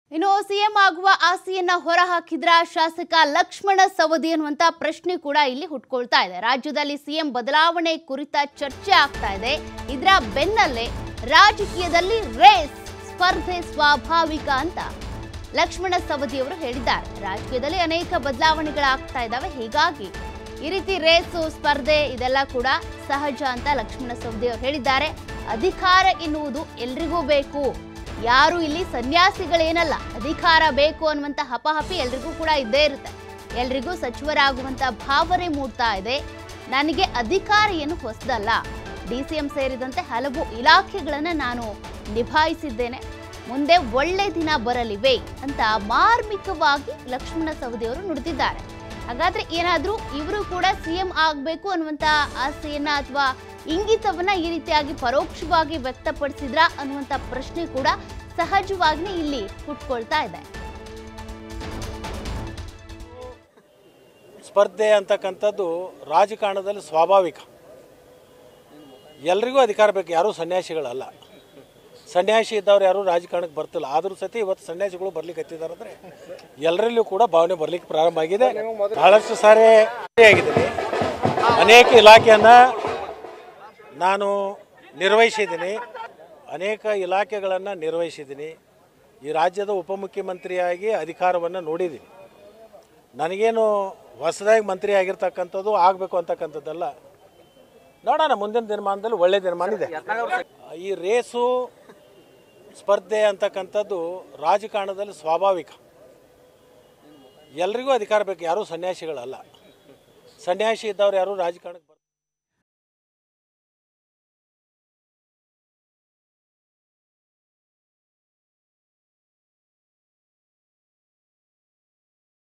ಇನ್ನು ಸಿಎಂ ಆಗುವ ಆಸೆಯನ್ನ ಹೊರಹಾಕಿದ್ರ ಶಾಸಕ ಲಕ್ಷ್ಮಣ ಸವದಿ ಅನ್ನುವಂತ ಪ್ರಶ್ನೆ ಕೂಡ ಇಲ್ಲಿ ಹುಟ್ಕೊಳ್ತಾ ಇದೆ ರಾಜ್ಯದಲ್ಲಿ ಸಿಎಂ ಬದಲಾವಣೆ ಕುರಿತ ಚರ್ಚೆ ಆಗ್ತಾ ಇದೆ ಇದರ ಬೆನ್ನಲ್ಲೇ ರಾಜಕೀಯದಲ್ಲಿ ರೇಸ್ ಸ್ಪರ್ಧೆ ಸ್ವಾಭಾವಿಕ ಅಂತ ಲಕ್ಷ್ಮಣ ಸವದಿ ಅವರು ಹೇಳಿದ್ದಾರೆ ರಾಜಕೀಯದಲ್ಲಿ ಅನೇಕ ಬದಲಾವಣೆಗಳಾಗ್ತಾ ಇದ್ದಾವೆ ಹೀಗಾಗಿ ಈ ರೀತಿ ರೇಸು ಸ್ಪರ್ಧೆ ಇದೆಲ್ಲ ಕೂಡ ಸಹಜ ಅಂತ ಲಕ್ಷ್ಮಣ ಸವದಿ ಅವರು ಹೇಳಿದ್ದಾರೆ ಅಧಿಕಾರ ಎನ್ನುವುದು ಎಲ್ರಿಗೂ ಬೇಕು ಯಾರು ಇಲ್ಲಿ ಸನ್ಯಾಸಿಗಳೇನಲ್ಲ ಅಧಿಕಾರ ಬೇಕು ಅನ್ನುವಂತ ಹಪಹಪಿ ಎಲ್ರಿಗೂ ಕೂಡ ಇದ್ದೇ ಇರುತ್ತೆ ಎಲ್ರಿಗೂ ಸಚಿವರಾಗುವಂತ ಭಾವನೆ ಮೂಡ್ತಾ ಇದೆ ನನಗೆ ಅಧಿಕಾರ ಏನು ಹೊಸದಲ್ಲ ಡಿ ಸಿ ಎಂ ಸೇರಿದಂತೆ ಹಲವು ಇಲಾಖೆಗಳನ್ನ ನಾನು ನಿಭಾಯಿಸಿದ್ದೇನೆ ಮುಂದೆ ಒಳ್ಳೆ ದಿನ ಬರಲಿವೆ ಅಂತ ಮಾರ್ಮಿಕವಾಗಿ ಲಕ್ಷ್ಮಣ ಸವದಿ ಅವರು ನುಡಿದಿದ್ದಾರೆ ಹಾಗಾದ್ರೆ ಏನಾದ್ರೂ ಇವರು ಕೂಡ ಸಿಎಂ ಆಗ್ಬೇಕು ಅನ್ನುವಂತ ಆಸೆಯನ್ನ ಅಥವಾ ಇಂಗಿತವನ್ನ ಈ ರೀತಿಯಾಗಿ ಪರೋಕ್ಷವಾಗಿ ವ್ಯಕ್ತಪಡಿಸಿದ್ರ ಅನ್ನುವಂತ ಪ್ರಶ್ನೆ ಕೂಡ ಸಹಜವಾಗಿ ಇಲ್ಲಿ ಹುಟ್ಕೊಳ್ತಾ ಇದೆ ಸ್ಪರ್ಧೆ ಅಂತಕ್ಕಂಥದ್ದು ರಾಜಕಾರಣದಲ್ಲಿ ಸ್ವಾಭಾವಿಕ ಎಲ್ರಿಗೂ ಅಧಿಕಾರ ಬೇಕು ಯಾರೂ ಸನ್ಯಾಸಿಗಳಲ್ಲ ಸನ್ಯಾಸಿ ಇದ್ದವ್ರು ಯಾರೂ ರಾಜಕಾರಣಕ್ಕೆ ಬರ್ತಿಲ್ಲ ಆದರೂ ಸತಿ ಇವತ್ತು ಸನ್ಯಾಸಿಗಳು ಬರ್ಲಿಕ್ಕೆ ಹತ್ತಿದ್ದಾರೆ ಅಂದರೆ ಎಲ್ಲರಲ್ಲೂ ಕೂಡ ಭಾವನೆ ಬರ್ಲಿಕ್ಕೆ ಪ್ರಾರಂಭ ಆಗಿದೆ ಬಹಳಷ್ಟು ಸಾರಿ ಆಗಿದ್ದೀನಿ ಅನೇಕ ಇಲಾಖೆಯನ್ನು ನಾನು ನಿರ್ವಹಿಸಿದ್ದೀನಿ ಅನೇಕ ಇಲಾಖೆಗಳನ್ನು ನಿರ್ವಹಿಸಿದ್ದೀನಿ ಈ ರಾಜ್ಯದ ಉಪಮುಖ್ಯಮಂತ್ರಿಯಾಗಿ ಅಧಿಕಾರವನ್ನು ನೋಡಿದ್ದೀನಿ ನನಗೇನು ಹೊಸದಾಗಿ ಮಂತ್ರಿ ಆಗಿರ್ತಕ್ಕಂಥದ್ದು ಆಗಬೇಕು ಅಂತಕ್ಕಂಥದ್ದಲ್ಲ ನೋಡೋಣ ಮುಂದಿನ ದಿನಮಾನದಲ್ಲಿ ಒಳ್ಳೆ ದಿನಮಾನ ಇದೆ ಈ ರೇಸು ಸ್ಪರ್ಧೆ ಅಂತಕ್ಕಂಥದ್ದು ರಾಜಕಾರಣದಲ್ಲಿ ಸ್ವಾಭಾವಿಕ ಎಲ್ರಿಗೂ ಅಧಿಕಾರ ಬೇಕು ಯಾರೂ ಸನ್ಯಾಸಿಗಳಲ್ಲ ಸನ್ಯಾಸಿ ಇದ್ದವ್ರು ಯಾರೂ ರಾಜಕಾರಣಕ್ಕೆ ಬರ್